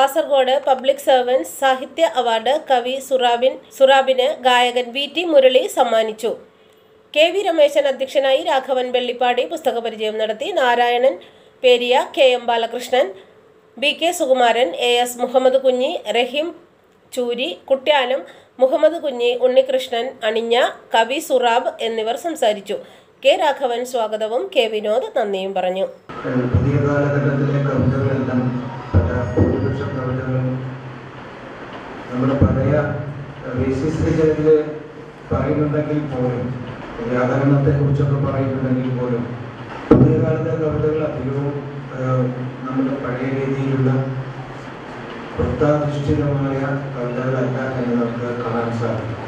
Kasaragod public servants സാഹിത്യ award കവി സുറാബിൻ സുറാബിന് ഗായകൻ വി ടി മുരളി സമ്മാനിച്ചു കെ വി രമേശൻ അധ്യക്ഷനായി രാഘവൻ വെള്ളിപ്പാടി പുസ്തക പരിചയം നടത്തി Narayanan Periya K M Balakrishnan B K Sukumaran A S Muhammad Kunhi Rahim ചൂരി കുട്യാനം മുഹമ്മദ് കുഞ്ഞി ഉണ്ണികൃഷ്ണൻ അണിഞ്ഞ കവി സുറാബ് എന്നിവർ സംസാരിച്ചു കെ രാഘവൻ സ്വാഗതവും കെ വിനോദ് നന്ദിയും പറഞ്ഞു ഏഹ് പുതിയ കാലഘട്ടത്തിലെ കവിതകളെല്ലാം പല ഭൂരിപക്ഷ കവിതകളും നമ്മുടെ പഴയ റേസിസ്റ്റിൽ പറയുന്നുണ്ടെങ്കിൽ പോലും വ്യാകരണത്തെ കുറിച്ചൊക്കെ പറയുന്നുണ്ടെങ്കിൽ പോലും പുതിയ കാലത്തെ കവിതകൾ അധികവും ഏഹ് നമ്മുടെ പഴയ രീതിയിലുള്ള വൃത്താധിഷ്ഠിതമായ കവിതകളല്ല എന്ന് നമുക്ക് കാണാൻ സാധിക്കും